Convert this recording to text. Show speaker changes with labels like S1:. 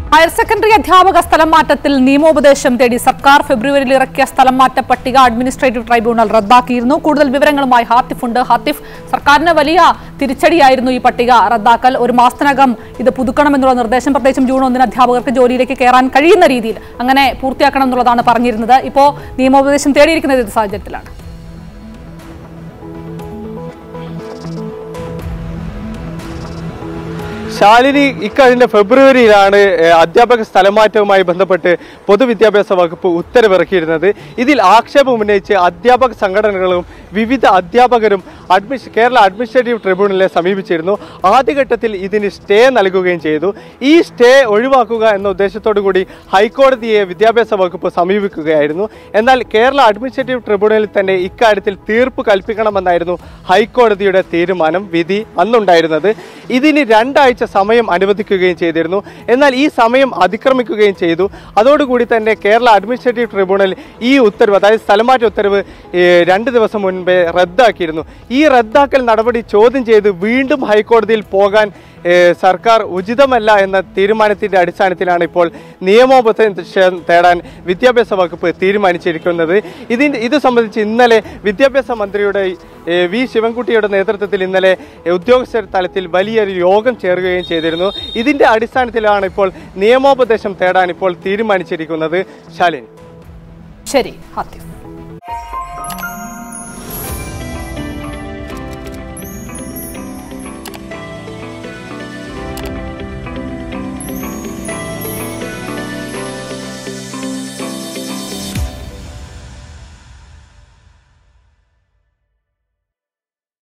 S1: higher secondary അധ്യാപക സ്ഥലം മാറ്റത്തിൽ നിയമോപദേശം തേടി സർക്കാർ ഫെബ്രുവരിയിൽ ഇറക്കിയ സ്ഥലം മാറ്റ പട്ടിക അഡ്മിനിസ്ട്രേറ്റീവ് ട്രൈബ്യൂണൽ റദ്ദാക്കിയിരുന്നു കൂടുതൽ വിവരങ്ങളുമായി ഹാത്തിഫ് ഉണ്ട് ഹാത്തിഫ് സർക്കാരിന് വലിയ തിരിച്ചടിയായിരുന്നു ഈ പട്ടിക റദ്ദാക്കൽ ഒരു മാസത്തിനകം ഇത് പുതുക്കണമെന്നുള്ള നിർദ്ദേശം പ്രത്യേകിച്ചും ജൂൺ ഒന്നിന് അധ്യാപകർക്ക് ജോലിയിലേക്ക് കയറാൻ കഴിയുന്ന രീതിയിൽ അങ്ങനെ പൂർത്തിയാക്കണം എന്നുള്ളതാണ് പറഞ്ഞിരുന്നത് ഇപ്പോൾ നിയമോപദേശം തേടിയിരിക്കുന്നത് ഏത് സാഹചര്യത്തിലാണ്
S2: ശാലിനി ഇക്കഴിഞ്ഞ ഫെബ്രുവരിയിലാണ് ഏഹ്, അധ്യാപക സ്ഥലമാറ്റവുമായി ബന്ധപ്പെട്ട് പൊതുവിദ്യാഭ്യാസ വകുപ്പ് ഉത്തരവിറക്കിയിരുന്നത് ഇതിൽ ആക്ഷേപം ഉന്നയിച്ച് അധ്യാപക സംഘടനകളും വിവിധ അധ്യാപകരും അഡ്മിഷ കേരള അഡ്മിനിസ്ട്രേറ്റീവ് ട്രിബ്യൂണലിനെ സമീപിച്ചിരുന്നു ആദ്യഘട്ടത്തിൽ ഇതിന് സ്റ്റേ നൽകുകയും ചെയ്തു ഈ സ്റ്റേ ഒഴിവാക്കുക എന്ന ഉദ്ദേശത്തോടു കൂടി ഹൈക്കോടതിയെ വിദ്യാഭ്യാസ വകുപ്പ് സമീപിക്കുകയായിരുന്നു എന്നാൽ കേരള അഡ്മിനിസ്ട്രേറ്റീവ് ട്രിബ്യൂണലിൽ തന്നെ ഇക്കാര്യത്തിൽ തീർപ്പ് കൽപ്പിക്കണമെന്നായിരുന്നു ഹൈക്കോടതിയുടെ തീരുമാനം വിധി അന്നുണ്ടായിരുന്നത് ഇതിന് രണ്ടാഴ്ച സമയം അനുവദിക്കുകയും ചെയ്തിരുന്നു എന്നാൽ ഈ സമയം അതിക്രമിക്കുകയും ചെയ്തു അതോടുകൂടി തന്നെ കേരള അഡ്മിനിസ്ട്രേറ്റീവ് ട്രിബ്യൂണൽ ഈ ഉത്തരവ് അതായത് സ്ഥലമാറ്റ ഉത്തരവ് ഏഹ്, രണ്ട് ദിവസം മുൻപേ റദ്ദാക്കിയിരുന്നു ഈ റദ്ദാക്കൽ നടപടി ചോദ്യം ചെയ്ത് വീണ്ടും ഹൈക്കോടതിയിൽ പോകാൻ ഏഹ്, സർക്കാർ ഉചിതമല്ല എന്ന തീരുമാനത്തിന്റെ അടിസ്ഥാനത്തിലാണ് ഇപ്പോൾ നിയമോപദേശം തേടാൻ വിദ്യാഭ്യാസ വകുപ്പ് തീരുമാനിച്ചിരിക്കുന്നത് ഇതിന്റെ ഇത് സംബന്ധിച്ച് ഇന്നലെ വിദ്യാഭ്യാസ മന്ത്രിയുടെ ഏഹ്, വി ശിവൻകുട്ടിയുടെ നേതൃത്വത്തിൽ ഇന്നലെ ഉദ്യോഗസ്ഥർ തലത്തിൽ വലിയൊരു യോഗം ചേരുകയും ചെയ്തിരുന്നു ഇതിന്റെ അടിസ്ഥാനത്തിലാണ് ഇപ്പോൾ നിയമോപദേശം തേടാൻ ഇപ്പോൾ തീരുമാനിച്ചിരിക്കുന്നത് ശാലിനി
S1: ശരി ഹാത്തിഫ്